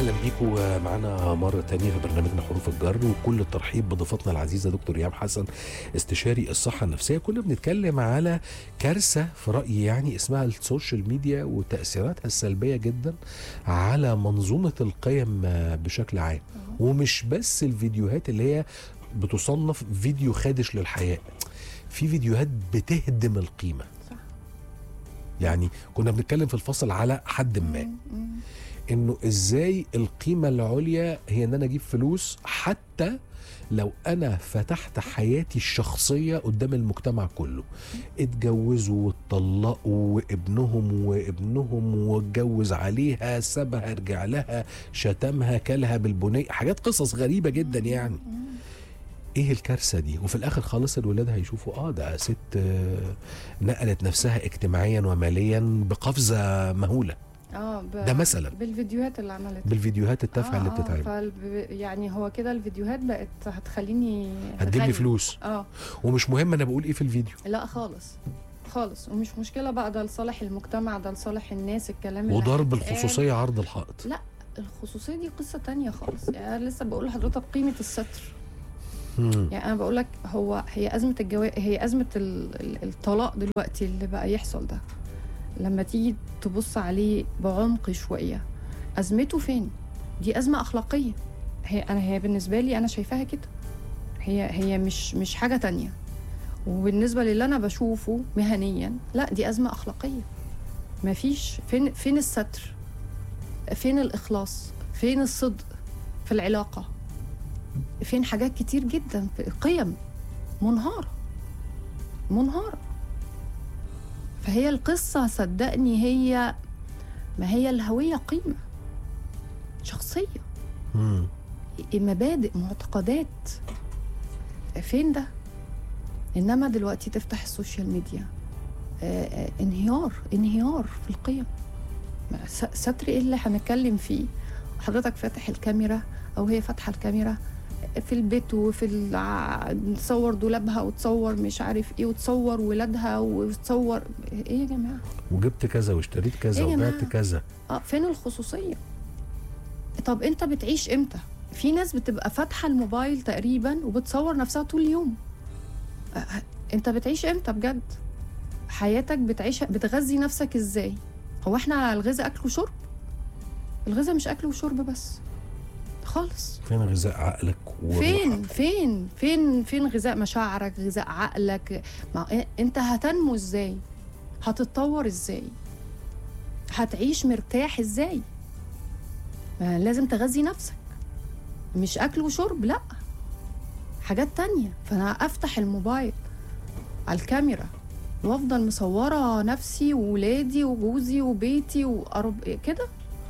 اهلا بيكم معانا مره تانية في برنامجنا حروف الجر وكل الترحيب بضيفتنا العزيزه دكتور ريهام حسن استشاري الصحه النفسيه كنا بنتكلم على كارثه في رايي يعني اسمها السوشيال ميديا وتاثيراتها السلبيه جدا على منظومه القيم بشكل عام ومش بس الفيديوهات اللي هي بتصنف فيديو خادش للحياه في فيديوهات بتهدم القيمه صح. يعني كنا بنتكلم في الفصل على حد ما مم. انه ازاي القيمه العليا هي ان انا اجيب فلوس حتى لو انا فتحت حياتي الشخصيه قدام المجتمع كله اتجوزوا واتطلقوا وابنهم وابنهم واتجوز عليها سابها رجع لها شتمها كلها بالبني حاجات قصص غريبه جدا يعني ايه الكارثه دي وفي الاخر خالص الولاد هيشوفوا اه ده ست آه، نقلت نفسها اجتماعيا وماليا بقفزه مهوله اه ب... ده مثلا بالفيديوهات اللي عملتها بالفيديوهات التافهه اللي بتتعمل فالب... يعني هو كده الفيديوهات بقت هتخليني هتجيب لي أغني. فلوس اه ومش مهم انا بقول ايه في الفيديو لا خالص خالص ومش مشكله بقى ده لصالح المجتمع ده لصالح الناس الكلام اللي وضرب هيتقال. الخصوصيه عرض الحائط لا الخصوصيه دي قصه تانية خالص يعني أنا لسه بقول لحضرتك قيمه الستر مم. يعني انا بقول لك هو هي ازمه الجواز هي ازمه ال... ال- الطلاق دلوقتي اللي بقى يحصل ده لما تيجي تبص عليه بعمق شويه ازمته فين دي ازمه اخلاقيه هي انا هي بالنسبه لي انا شايفاها كده هي هي مش مش حاجه تانية وبالنسبه للي انا بشوفه مهنيا لا دي ازمه اخلاقيه مفيش فين فين الستر فين الاخلاص فين الصدق في العلاقه فين حاجات كتير جدا في قيم منهارة منهارة فهي القصة صدقني هي ما هي الهوية قيمة شخصية مم. مبادئ معتقدات فين ده انما دلوقتي تفتح السوشيال ميديا آه، آه، انهيار انهيار في القيم ما- س- ستر ايه اللي هنتكلم فيه حضرتك فاتح الكاميرا او هي فاتحه الكاميرا في البيت وفي الع... تصور دولابها وتصور مش عارف ايه وتصور ولادها وتصور ايه يا جماعه وجبت كذا واشتريت كذا إيه يا وبعت جماعة؟ كذا اه فين الخصوصيه طب انت بتعيش امتى في ناس بتبقى فاتحه الموبايل تقريبا وبتصور نفسها طول اليوم آه، انت بتعيش امتى بجد حياتك بتعيش بتغذي نفسك ازاي هو احنا الغذاء اكل وشرب الغذاء مش اكل وشرب بس خالص فين غذاء عقلك وروحك؟ فين فين فين فين غذاء مشاعرك غذاء عقلك ما إيه- انت هتنمو ازاي هتتطور ازاي هتعيش مرتاح ازاي ما لازم تغذي نفسك مش اكل وشرب لا حاجات تانية فانا افتح الموبايل على الكاميرا وافضل مصوره نفسي وولادي وجوزي وبيتي وقرب كده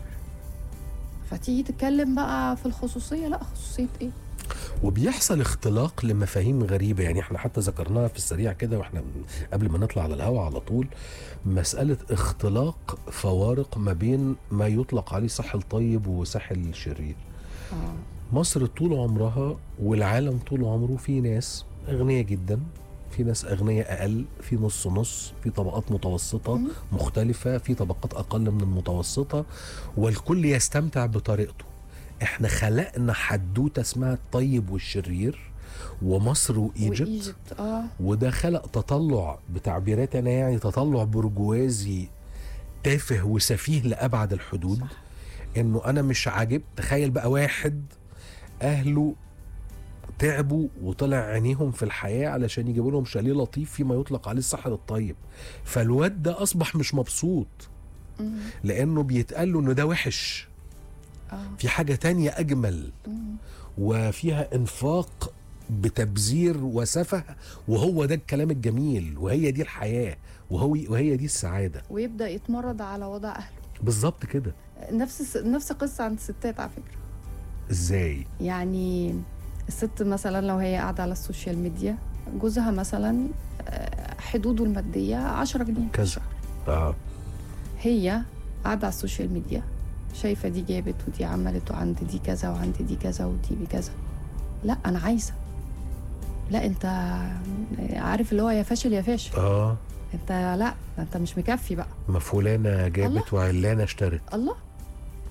فتيجي تتكلم بقى في الخصوصيه لا خصوصيه ايه وبيحصل اختلاق لمفاهيم غريبه يعني احنا حتى ذكرناها في السريع كده واحنا من- قبل ما نطلع على الهواء على طول مساله اختلاق فوارق ما بين ما يطلق عليه ساحل طيب وساحل شرير اه مصر طول عمرها والعالم طول عمره في ناس أغنياء جدا في ناس أغنياء أقل في نص نص في طبقات متوسطة مم. مختلفة في طبقات أقل من المتوسطة والكل يستمتع بطريقته احنا خلقنا حدوتة اسمها الطيب والشرير ومصر وإيجيبت وايجيبت اه وده خلق تطلع بتعبيرات أنا يعني تطلع برجوازي تافه وسفيه لأبعد الحدود صح. انه انا مش عاجب تخيل بقى واحد اهله تعبوا وطلع عينيهم في الحياه علشان يجيبوا لهم شاليه لطيف فيما يطلق عليه الساحل الطيب فالواد ده اصبح مش مبسوط مم. لانه بيتقال له انه ده وحش اه في حاجه تانية اجمل مم. وفيها انفاق بتبذير وسفه وهو ده الكلام الجميل وهي دي الحياه وهو وهي دي السعاده ويبدا يتمرد على وضع اهله بالظبط كده نفس نفس قصه عند الستات على فكره ازاي يعني الست مثلا لو هي قاعده على السوشيال ميديا جوزها مثلا آه، حدوده الماديه 10 جنيه في كذا. الشهر. اه هي قاعده على السوشيال ميديا شايفه دي جابت ودي عملت وعند دي كذا وعند دي كذا ودي بكذا لا انا عايزه لا انت عارف اللي هو يا فاشل يا فاشل اه انت لا ده انت مش مكفي بقى ما فلانه جابت الله. وعلانه اشترت الله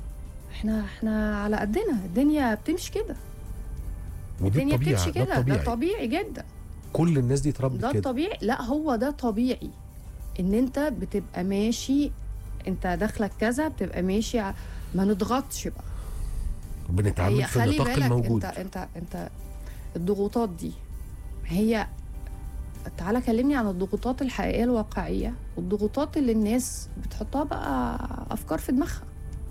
احنا احنا على قدنا الدنيا بتمشي كده ودي الدنيا الطبيعه بتمشي ده كده ده الطبيعي طبيعي جدا كل الناس دي اتربت ده كده الطبيعي لا هو ده طبيعي ان انت بتبقى ماشي انت داخلك كذا بتبقى ماشي ع... ما نضغطش بقى بنتعامل هي في خلي النطاق بالك الموجود انت انت انت الضغوطات دي هي تعالى كلمني عن الضغوطات الحقيقيه الواقعيه والضغوطات اللي الناس بتحطها بقى افكار في دماغها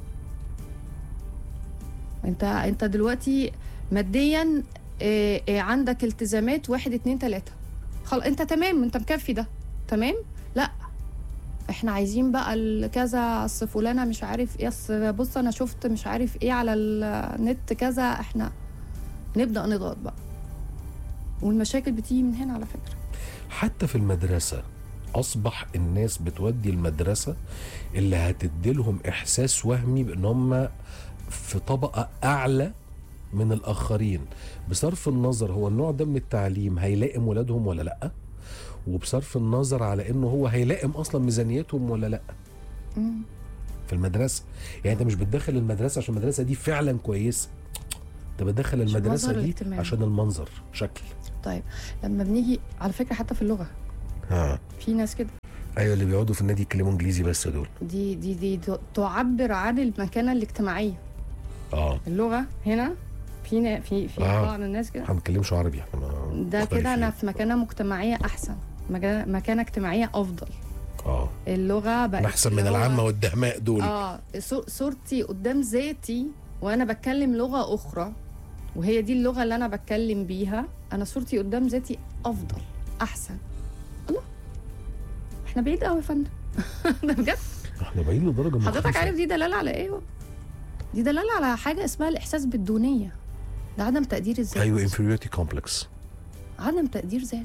انت انت دلوقتي ماديا اه، اه، عندك التزامات واحد اتنين تلاته خلاص انت تمام انت مكفي ده تمام لا احنا عايزين بقى الكذا اصل فلانه مش عارف ايه اصل بص انا شفت مش عارف ايه على النت كذا احنا نبدا نضغط بقى والمشاكل بتيجي من هنا على فكره حتى في المدرسة أصبح الناس بتودي المدرسة اللي هتديلهم إحساس وهمي بأن هم في طبقة أعلى من الآخرين بصرف النظر هو النوع ده من التعليم هيلائم ولادهم ولا لأ وبصرف النظر على انه هو هيلائم اصلا ميزانيتهم ولا لا مم. في المدرسه يعني انت مش بتدخل المدرسه عشان المدرسه دي فعلا كويسه انت بتدخل عشان المدرسه مظهر دي الاهتمام. عشان المنظر شكل طيب لما بنيجي على فكره حتى في اللغه ها في ناس كده ايوه اللي بيقعدوا في النادي يتكلموا انجليزي بس دول دي دي دي ت- تعبر عن المكانه الاجتماعيه اه اللغه هنا في نا- في في آه. بعض الناس كده احنا ما بنتكلمش عربي احنا ما- ده كده انا مختلفين. في مكانه مجتمعيه احسن مكانه مكانة اجتماعيه افضل اه اللغه بقت أنا احسن من اللي هو- العامه والدهماء دول اه صو- صورتي قدام ذاتي وانا بتكلم لغه اخرى وهي دي اللغه اللي انا بتكلم بيها انا صورتي قدام ذاتي افضل احسن الله احنا بعيد قوي يا فندم ده بجد احنا بعيد لدرجه حضرتك مخيفة. عارف دي دلاله على ايه بقى؟ دي دلاله على حاجه اسمها الاحساس بالدونيه ده عدم تقدير الذات ايوه inferiority complex عدم تقدير ذات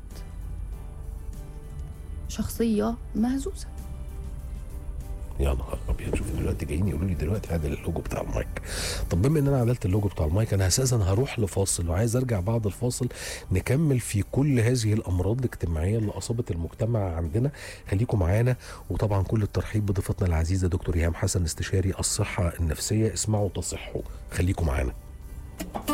شخصيه مهزوزه يا نهار ابيض شوف دلوقتي جايين يقولوا لي دلوقتي عدل اللوجو بتاع المايك طب بما ان انا عدلت اللوجو بتاع المايك انا اساسا هروح لفاصل وعايز ارجع بعد الفاصل نكمل في كل هذه الامراض الاجتماعيه اللي اصابت المجتمع عندنا خليكم معانا وطبعا كل الترحيب بضيفتنا العزيزه دكتور ايهام حسن استشاري الصحه النفسيه اسمعوا تصحوا خليكم معانا